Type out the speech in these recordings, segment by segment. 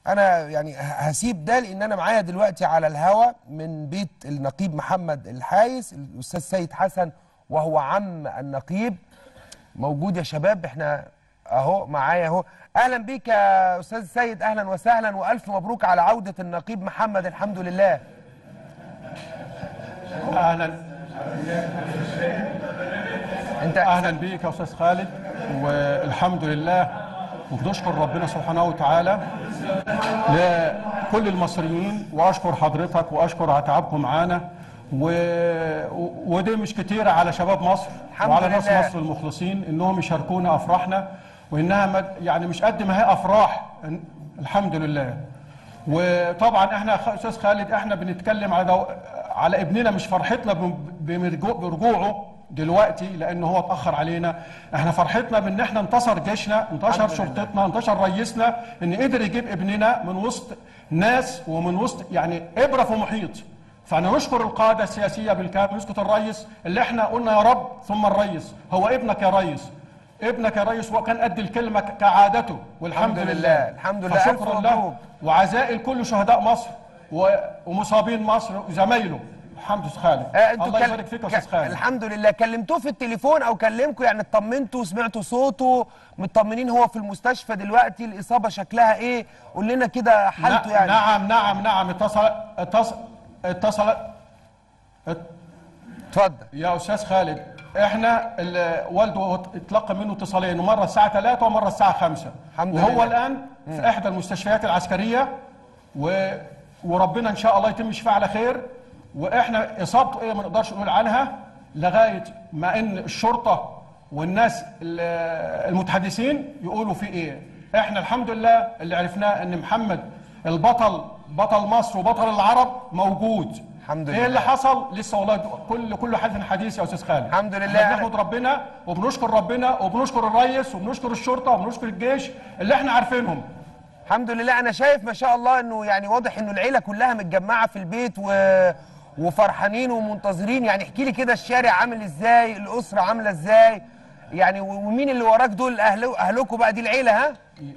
انا يعني ه- هسيب ده لان انا معايا دلوقتي على الهوا من بيت النقيب محمد الحايس الاستاذ سيد حسن وهو عم النقيب موجود يا شباب احنا اهو معايا اهو اهلا بيك يا استاذ سيد اهلا وسهلا والف مبروك على عوده النقيب محمد الحمد لله اهلا انت اهلا بيك يا استاذ خالد والحمد لله وبنشكر ربنا سبحانه وتعالى لكل المصريين واشكر حضرتك واشكر على تعبكم معانا و... و- ودي مش كتير على شباب مصر الحمد وعلى ناس لله. مصر المخلصين انهم يشاركونا افراحنا وانها مد... يعني مش قد ما هي افراح إن- الحمد لله وطبعا احنا خ- استاذ خالد احنا بنتكلم على دو... على ابننا مش فرحتنا بم- بمرجو- برجوعه دلوقتي لانه هو اتاخر علينا احنا فرحتنا بان احنا انتصر جيشنا انتصر الحمد لله. شرطتنا انتصر رئيسنا ان قدر يجيب ابننا من وسط ناس ومن وسط يعني ابره في محيط فانا نشكر القاده السياسيه بالكامل نسكت الرئيس اللي احنا قلنا يا رب ثم الرئيس هو ابنك يا ريس ابنك يا ريس وكان قد الكلمه ك- كعادته والحمد الحمد لله لله، الحمد لله، ألف فشكرا له مبروك. وعزائي لكل شهداء مصر و- ومصابين مصر وزمايله الحمد لله خالد آه، انتوا الله كل- يبارك فيك يا ك- استاذ خالد الحمد لله كلمتوه في التليفون او كلمكم يعني اطمنتوا سمعتوا صوته مطمنين هو في المستشفى دلوقتي الاصابه شكلها ايه قول لنا كده حالته ن- يعني نعم نعم نعم اتصل اتصل اتصل اتفضل يا استاذ خالد احنا ال- والده اتلقى منه اتصالين مره الساعه 3 ومره الساعه 5 الحمد وهو لله. الان في احدى المستشفيات العسكريه و... وربنا ان شاء الله يتم شفاعه على خير واحنا اصابته ايه ما نقدرش نقول عنها لغايه ما ان الشرطه والناس ال- المتحدثين يقولوا في ايه احنا الحمد لله اللي عرفناه ان محمد البطل بطل مصر وبطل العرب موجود الحمد ايه لله. اللي حصل لسه والله كل كل حدث حديث يا استاذ خالد الحمد لله. احنا بنحمد ربنا وبنشكر ربنا وبنشكر الرئيس وبنشكر الشرطه وبنشكر الجيش اللي احنا عارفينهم الحمد لله انا شايف ما شاء الله انه يعني واضح انه العيله كلها متجمعه في البيت و... وفرحانين ومنتظرين يعني احكي لي كده الشارع عامل ازاي الاسره عامله ازاي يعني و- ومين اللي وراك دول اهل اهلكم بقى دي العيله ها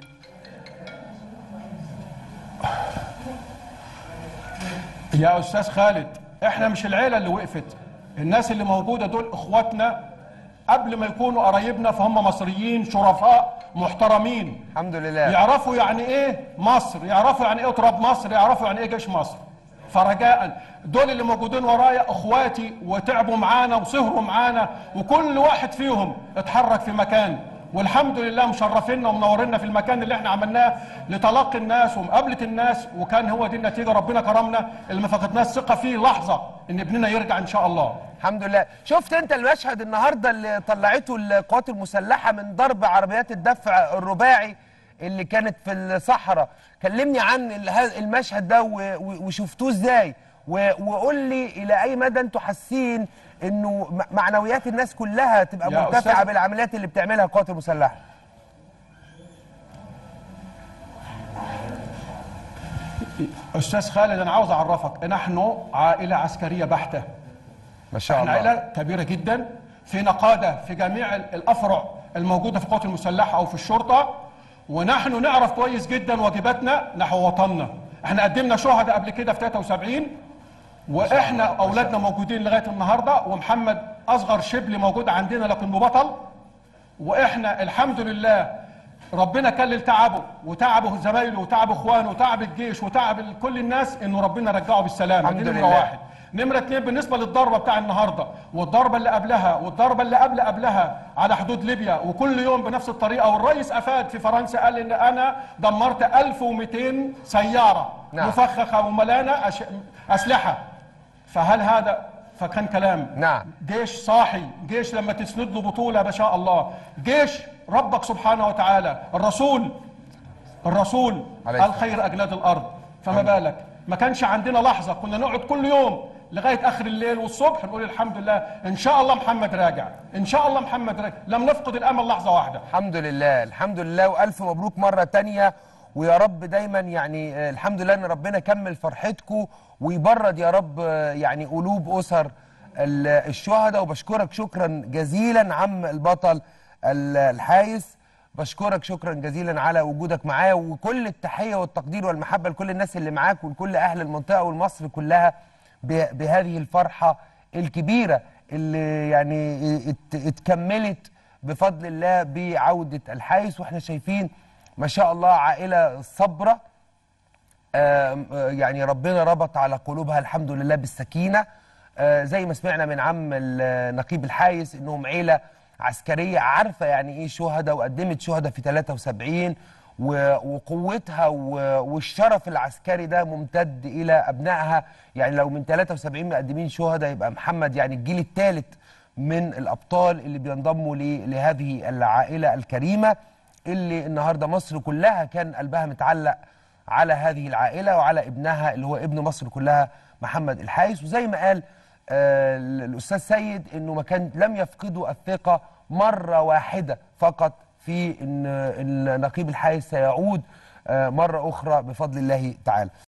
يا استاذ خالد احنا مش العيله اللي وقفت الناس اللي موجوده دول اخواتنا قبل ما يكونوا قرايبنا فهم مصريين شرفاء محترمين الحمد لله يعرفوا يعني ايه مصر يعرفوا يعني ايه تراب مصر يعرفوا يعني ايه جيش مصر فرجاء دول اللي موجودين ورايا اخواتي وتعبوا معانا وسهروا معانا وكل واحد فيهم اتحرك في مكان والحمد لله مشرفينا ومنورينا في المكان اللي احنا عملناه لتلقي الناس ومقابله الناس وكان هو دي النتيجه ربنا كرمنا اللي ما فقدناش ثقه فيه لحظه ان ابننا يرجع ان شاء الله الحمد لله شفت انت المشهد النهارده اللي طلعته القوات المسلحه من ضرب عربيات الدفع الرباعي اللي كانت في الصحراء كلمني عن ال- ه- المشهد ده و- و- وشفتوه ازاي و- وقول لي الى اي مدى انتوا حاسين انه م- معنويات الناس كلها تبقى يا مرتفعه أستاذ- بالعمليات اللي بتعملها القوات المسلحه استاذ خالد انا عاوز اعرفك نحن عائله عسكريه بحته ما شاء احنا عائله كبيره جدا في نقاده في جميع الافرع الموجوده في القوات المسلحه او في الشرطه ونحن نعرف كويس جدا واجباتنا نحو وطننا احنا قدمنا شهداء قبل كده في 73 واحنا اولادنا موجودين لغايه النهارده ومحمد اصغر شبل موجود عندنا لكنه بطل واحنا الحمد لله ربنا كلل تعبه وتعبه زمايله وتعب اخوانه وتعب الجيش وتعب كل الناس انه ربنا رجعه بالسلامه الحمد دي نمره لله. واحد نمرة اتنين بالنسبة للضربة بتاع النهاردة والضربة اللي قبلها والضربة اللي قبل قبلها على حدود ليبيا وكل يوم بنفس الطريقة والرئيس أفاد في فرنسا قال إن أنا دمرت 1200 سيارة نعم. مفخخة وملانة أش... أسلحة فهل هذا فكان كلام نعم. جيش صاحي جيش لما تسند له بطولة ما شاء الله جيش ربك سبحانه وتعالى الرسول الرسول عليه قال خير أجناد الأرض فما بالك ما كانش عندنا لحظة كنا نقعد كل يوم لغاية آخر الليل والصبح نقول الحمد لله إن شاء الله محمد راجع إن شاء الله محمد راجع لم نفقد الأمل لحظة واحدة الحمد لله الحمد لله والف مبروك مره تانية ويا رب دايما يعني آه، الحمد لله ان ربنا كمل فرحتكم ويبرد يا رب آه، يعني قلوب اسر ال- الشهداء وبشكرك شكرا جزيلا عم البطل ال- الحايس بشكرك شكرا جزيلا على وجودك معايا وكل التحيه والتقدير والمحبه لكل الناس اللي معاك ولكل اهل المنطقه والمصر كلها ب- بهذه الفرحه الكبيره اللي يعني ات- اتكملت بفضل الله بعوده الحايس واحنا شايفين ما شاء الله عائله صبره آم، آه، يعني ربنا ربط على قلوبها الحمد لله بالسكينة آه، زي ما سمعنا من عم النقيب الحايس انهم عيلة عسكرية عارفة يعني ايه شهداء وقدمت شهداء في 73 و- وقوتها و- والشرف العسكري ده ممتد الى ابنائها يعني لو من 73 مقدمين شهداء يبقى محمد يعني الجيل الثالث من الابطال اللي بينضموا ل- لهذه العائلة الكريمة اللي النهارده مصر كلها كان قلبها متعلق على هذه العائلة وعلى ابنها اللي هو ابن مصر كلها محمد الحايس وزي ما قال آه، الأستاذ سيد أنه ما كان لم يفقدوا الثقة مرة واحدة فقط في أن النقيب الحايس سيعود آه، مرة أخرى بفضل الله تعالى